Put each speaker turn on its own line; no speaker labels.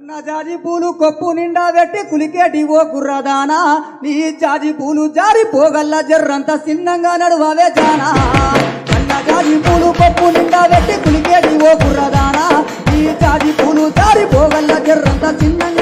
నా జాజి పూలు కొప్పు నిండా పెట్టి కులికేటి ఓ గుర్రదానా నీ జాజి పూలు జారి పోగల్ల జర్రంత సిన్నంగా నడువవే జానా నా జాజి పూలు కొప్పు నిండా పెట్టి కులికేటి ఓ గుర్రదానా నీ జాజి పూలు జారి పోగల్ల జర్రంత సిన్నంగా